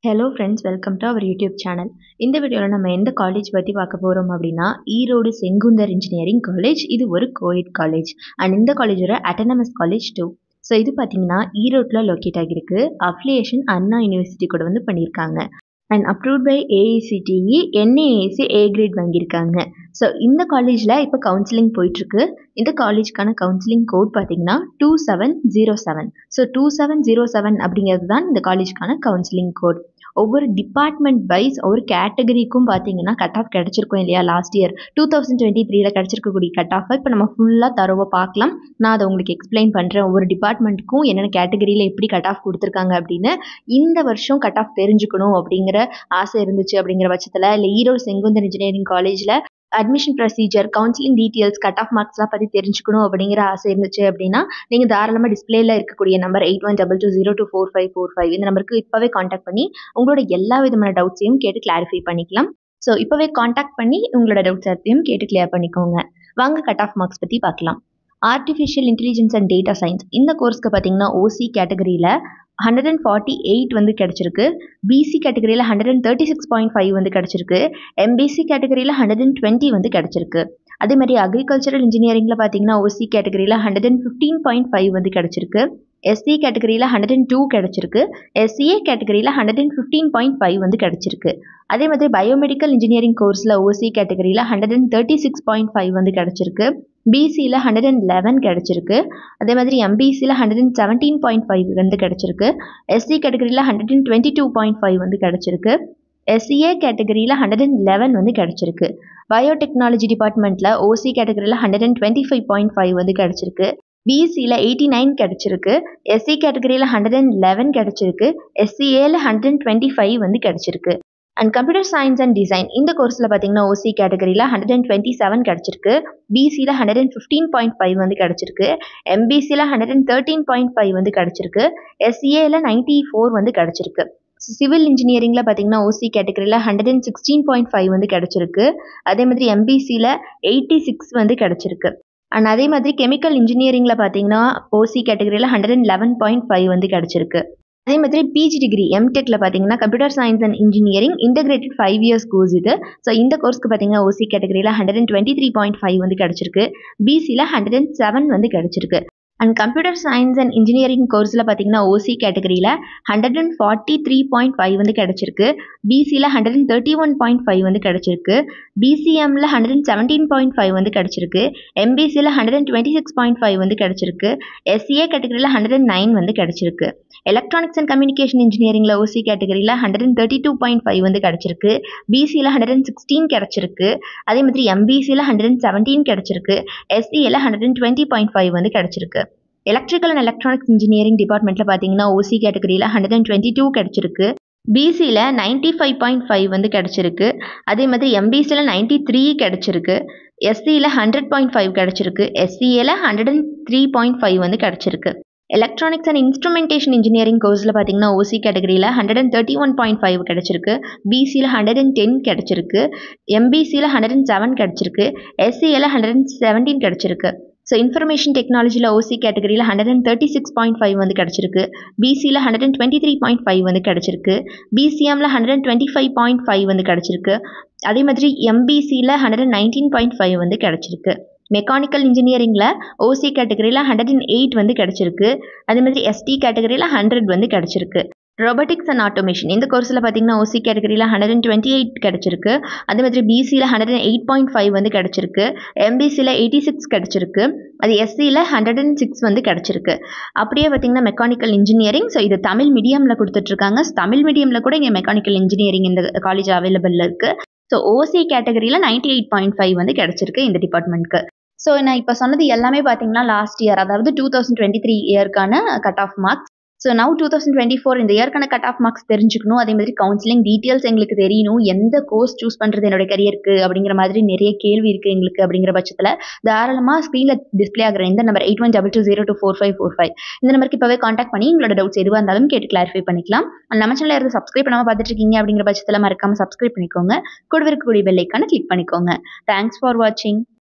hello friends welcome to our YouTube channel இந்த வீடியோவில் நம்ம எந்த காலேஜ் பற்றி பார்க்க போகிறோம் அப்படின்னா ஈரோடு செங்குந்தர் இன்ஜினியரிங் காலேஜ் இது ஒரு கோயட் காலேஜ் அண்ட் இந்த காலேஜோட அட்டனமஸ் காலேஜ் டூ ஸோ இது பார்த்தீங்கன்னா ஈரோட்டில் லொக்கேட் ஆகியிருக்கு அஃபிலியேஷன் அண்ணா யூனிவர்சிட்டி கூட வந்து பண்ணியிருக்காங்க and approved by AICTE NAAC A grade வாங்கியிருக்காங்க ஸோ இந்த காலேஜில் இப்போ கவுன்சிலிங் போயிட்டுருக்கு இந்த காலேஜ்க்கான கவுன்சிலிங் கோட் பார்த்தீங்கன்னா two seven zero seven so two seven zero seven அப்படிங்கிறது தான் இந்த காலேஜ்க்கான கவுன்சிலிங் கோட் ஒவ்வொரு டிபார்ட்மெண்ட் வைஸ் ஒவ்வொரு கேட்டகரிக்கும் பார்த்தீங்கன்னா கட் ஆஃப் கிடச்சிருக்கும் இல்லையா last year two thousand twenty த்ரீல கிடச்சிருக்கக்கூடிய கட் ஆஃபை இப்போ நம்ம ஃபுல்லாக தரவை பார்க்கலாம் நான் அதை உங்களுக்கு எக்ஸ்பிளைன் பண்ணுறேன் ஒவ்வொரு டிபார்ட்மெண்ட்டுக்கும் என்னென்ன கேட்டகரியில் எப்படி கட் ஆஃப் கொடுத்துருக்காங்க அப்படின்னு இந்த வருஷம் கட் ஆஃப் தெரிஞ்சுக்கணும் அப்படிங்கிற ஆசை இருந்துச்சு அப்படிங்கிற பட்சத்தில் இல்லை ஈரோடு செங்குந்தர் இன்ஜினியரிங் காலேஜில் admission procedure counselling details cut off மார்க்ஸ்லாம் பற்றி தெரிஞ்சுக்கணும் அப்படிங்கிற ஆசை இருந்துச்சு அப்படின்னா நீங்கள் தாராளமாக டிஸ்பிளேல இருக்கக்கூடிய number eight one double two zero two four five four five இந்த நம்பருக்கு இப்போவே காண்டாக்ட் பண்ணி உங்களோட எல்லா விதமான டவுட்ஸையும் கேட்டு கிளாரிஃபை பண்ணிக்கலாம் ஸோ இப்போவே காண்டாக்ட் பண்ணி உங்களோட டவுட்ஸ் எல்லாத்தையும் கேட்டு கிளியர் பண்ணிக்கோங்க வாங்க கட் ஆஃப் மார்க்ஸ் பற்றி பார்க்கலாம் artificial intelligence and data science இந்த கோர்ஸ்க்கு பார்த்தீங்கன்னா ஓசி கேட்டகரியில் ஹண்ட்ரட் அண்ட் ஃபார்ட்டி எயிட் வந்து கிடச்சிருக்கு பிசி கேட்டகரியில் hundred and thirty six point five வந்து கிடச்சிருக்கு எம்பிசி கேட்டகரியில் ஹண்ட்ரட் அண்ட் டுவெண்ட்டி வந்து கிடச்சிருக்கு அதே மாதிரி அக்ரிகல்ச்சரல் இன்ஜினியரிங்கில் பார்த்தீங்கன்னா ஓசி கேட்டகரியில் hundred and fifteen point five வந்து கிடச்சிருக்கு எஸ்சி கேட்டகரியில் ஹண்ட்ரட் அண்ட் டூ கிடச்சிருக்கு எஸ்சிஏ கேட்டகரியில் hundred and fifteen point five வந்து கிடச்சிருக்கு அதே மாதிரி பயோமெடிக்கல் இன்ஜினியரிங் கோர்ஸில் ஓசி கேட்டகரியில் hundred and thirty six point five வந்து கிடச்சிருக்கு பிசியில் ஹண்ட்ரட் அண்ட் லெவன் கிடச்சிருக்கு அதே மாதிரி எம்பிசியில் hundred and seventeen point five வந்து கிடச்சிருக்கு எஸ்சி கேட்டகரியில் hundred and twenty two point five வந்து கிடச்சிருக்கு எஸ்சிஏ கேட்டகரியில் ஹண்ட்ரட் அண்ட் லெவன் வந்து கிடச்சிருக்கு பயோடெக்னாலஜி டிபார்ட்மெண்ட்டில் ஓசி கேட்டகரியில் hundred and twenty five point five வந்து கிடச்சிருக்கு பிசியில் எயிட்டி நைன் கிடச்சிருக்கு எஸ்சி கேட்டகரியில் ஹண்ட்ரட் அண்ட் லெவன் கிடச்சிருக்கு எஸ்சிஏல ஹண்ட்ரட் அண்ட் டுவெண்ட்டி ஃபைவ் வந்து கிடச்சிருக்கு and computer science and design இந்த கோர்ஸில் பார்த்தீங்கன்னா ஓசி கேட்டகரியில் ஹண்ட்ரட் அண்ட் டுவெண்ட்டி செவன் கிடச்சிருக்கு பிசியில் hundred and fifteen point five வந்து கிடச்சிருக்கு எம்பிசியில் hundred and thirteen point five வந்து கிடச்சிருக்கு எஸ்சிஏல நைன்ட்டி ஃபோர் வந்து கிடச்சிருக்கு சிவில் இன்ஜினியரிங்கில் பார்த்தீங்கன்னா ஓசி கேட்டகரியில் hundred and sixteen point five வந்து கிடச்சிருக்கு அதே மாதிரி எம்பிசியில் எயிட்டி சிக்ஸ் வந்து கிடச்சிருக்கு அண்ட் அதே மாதிரி கெமிக்கல் இன்ஜினியரிங்கில் பார்த்தீங்கன்னா ஓசி கேட்டகரியில் hundred and eleven point five வந்து கிடச்சிருக்கு அதே மாதிரி பிஜி டிகிரி எம்டெக்கில் பார்த்தீங்கன்னா computer science and engineering integrated five years course இது ஸோ இந்த கோர்ஸ்க்கு பார்த்தீங்கன்னா ஓசி கேட்டகரியில் hundred and twenty three point five வந்து கிடச்சிருக்கு பிசியில் ஹண்ட்ரட் அண்ட் செவன் வந்து கிடச்சிருக்கு and computer science and engineering கோர்ஸில் பார்த்தீங்கன்னா ஓசி கேட்டகரியில் hundred and forty three point five வந்து கிடச்சிருக்கு பிசியில் hundred and thirty one point five வந்து கிடச்சிருக்கு பிசிஎம்மில் hundred and seventeen point five வந்து கிடச்சிருக்கு எம்பிசியில் hundred and twenty six point five வந்து கிடச்சிருக்கு எஸ்சிஏ கேட்டகரியில் ஹண்ட்ரட் அண்ட் நைன் வந்து கிடச்சிருக்கு எலக்ட்ரானிக்ஸ் அண்ட் கம்யூனிகேஷன் இன்ஜினியரிங்கில் ஓசி கேட்டகரியில் hundred and thirty two point five வந்து கிடச்சிருக்கு பிசியில் ஹண்ட்ரட் அண்ட் சிக்ஸ்டீன் கிடச்சிருக்கு அதே மாதிரி எம்பிசியில் ஹண்ட்ரட் அண்ட் செவன்டீன் கிடச்சிருக்கு எஸ்சியில் hundred and twenty point five வந்து கிடச்சிருக்கு எலக்ட்ரிக்கல் அண்ட் எலக்ட்ரானிக்ஸ் இன்ஜினியரிங் டிபார்ட்மெண்ட்டில் பார்த்தீங்கன்னா ஓசி கேட்டகரியில் ஹண்ட்ரட் அண்ட் டுவெண்ட்டி டூ கிடச்சிருக்கு பிசியில் நைன்ட்டி ஃபைவ் பாயிண்ட் ஃபைவ் வந்து கிடச்சிருக்கு அதே மாதிரி எம்பிசியில் நைன்ட்டி த்ரீ கிடச்சிருக்கு எஸ்சியில் ஹண்ட்ரட் பாயிண்ட் ஃபைவ் கிடச்சிருக்கு எஸ்சிஏல hundred and three point five வந்து கிடச்சிருக்கு எலக்ட்ரானிக்ஸ் அண்ட் இன்ஸ்ட்ருமெண்டேஷன் இன்ஜினியரிங் கோர்ஸில் பார்த்தீங்கன்னா ஓசி கேட்டகரியில் hundred and thirty one point five கிடச்சிருக்கு பிசியில் ஹண்ட்ரட் அண்ட் டென் கிடச்சிருக்கு எம்பிசியில் ஹண்ட்ரட் அண்ட் செவன் கிடச்சிருக்கு எஸ்சியில் ஹண்ட்ரட் அண்ட் செவன்டீன் கிடச்சிருக்கு ஸோ இன்ஃபர்மேஷன் டெக்னாலஜியில் ஓசி கேட்டகரியில் hundred and thirty six point five வந்து கிடச்சிருக்கு பிசியில் hundred and twenty three point five வந்து கிடச்சிருக்கு பிசிஎம்மில் hundred and twenty five point five வந்து கிடச்சிருக்கு அதே மாதிரி எம்பிசியில் hundred and nineteen point five வந்து கிடச்சிருக்கு மெக்கானிக்கல் இன்ஜினியரிங்கில் ஓசி கேட்டகரியில் ஹண்ட்ரட் அண்ட் எயிட் வந்து கிடச்சிருக்கு அதே மாதிரி எஸ்டி கேட்டகரியில் ஹண்ட்ரட் வந்து கிடச்சிருக்கு ரோபோட்டிக்ஸ் அண்ட் ஆட்டோமேஷன் இந்த கோர்ஸில் பார்த்தீங்கன்னா ஓசி கேட்டகரியில் ஹண்ட்ரட் அண்ட் டுவெண்ட்டி எயிட் கிடச்சிருக்கு அதே மாதிரி பிசியில் hundred and eight point five வந்து கிடச்சிருக்கு எம்பிசியில் எயிட்டி சிக்ஸ் கிடச்சிருக்கு அது எஸ்சியில் ஹண்ட்ரட் அண்ட் சிக்ஸ் வந்து கிடச்சிருக்கு அப்படியே பார்த்தீங்கன்னா மெக்கானிக்கல் இன்ஜினியரிங் ஸோ இது தமிழ் மீடியமில் கொடுத்துட்ருக்காங்க தமிழ் மீடியமில் கூட இங்கே மெக்கானிக்கல் இன்ஜினியரிங் இந்த காலேஜ் அவைலபிள் இருக்குது ஸோ ஓசி கேட்டகரியில் நைன்ட்டி எயிட் பாயிண்ட் ஃபைவ் வந்து கிடச்சிருக்கு இந்த டிபார்ட்மெண்ட்க்கு ஸோ நான் இப்போ சொன்னது எல்லாமே பார்த்தீங்கன்னா லாஸ்ட் இயர் அதாவது டூ தௌசண்ட் டுவெண்ட்டி த்ரீ இயர்க்கான cut off marks so now two thousand twenty four இந்த இயர்க்கான கட் ஆஃப் மார்க்ஸ் தெரிஞ்சுக்கணும் அதே மாதிரி கவுன்சிலிங் டீட்டெயில்ஸ் எங்களுக்கு தெரியணும் எந்த கோர்ஸ் சூஸ் பண்ணுறது என்னோட கரியருக்கு அப்படிங்கிற மாதிரி நிறைய கேள்வி இருக்குது எங்களுக்கு அப்படிங்கிற பட்சத்தில் தாராளமாக ஸ்க்ரீனில் டிஸ்பிளே ஆகிற இந்த number eight one double two zero two four five four five இந்த நம்பருக்கு இப்போவே காண்டாக்ட் பண்ணி உங்களோட டவுட்ஸ் எதுவாக இருந்தாலும் கேட்டு கிளாரிஃபை பண்ணிக்கலாம் நம்ம சேனலில் இருந்து சப்ஸ்கிரைப் பண்ணாமல் பார்த்துட்டு இருக்கீங்க அப்படிங்கிற பட்சத்தில் மறக்காமல் சப்ஸ்கிரைப் பண்ணிக்கோங்க கூட இருக்கக்கூடிய பெல்லைக்கான கிளிக் பண்ணிக்கோங்க தேங்க்ஸ் ஃபார் வாட்சிங்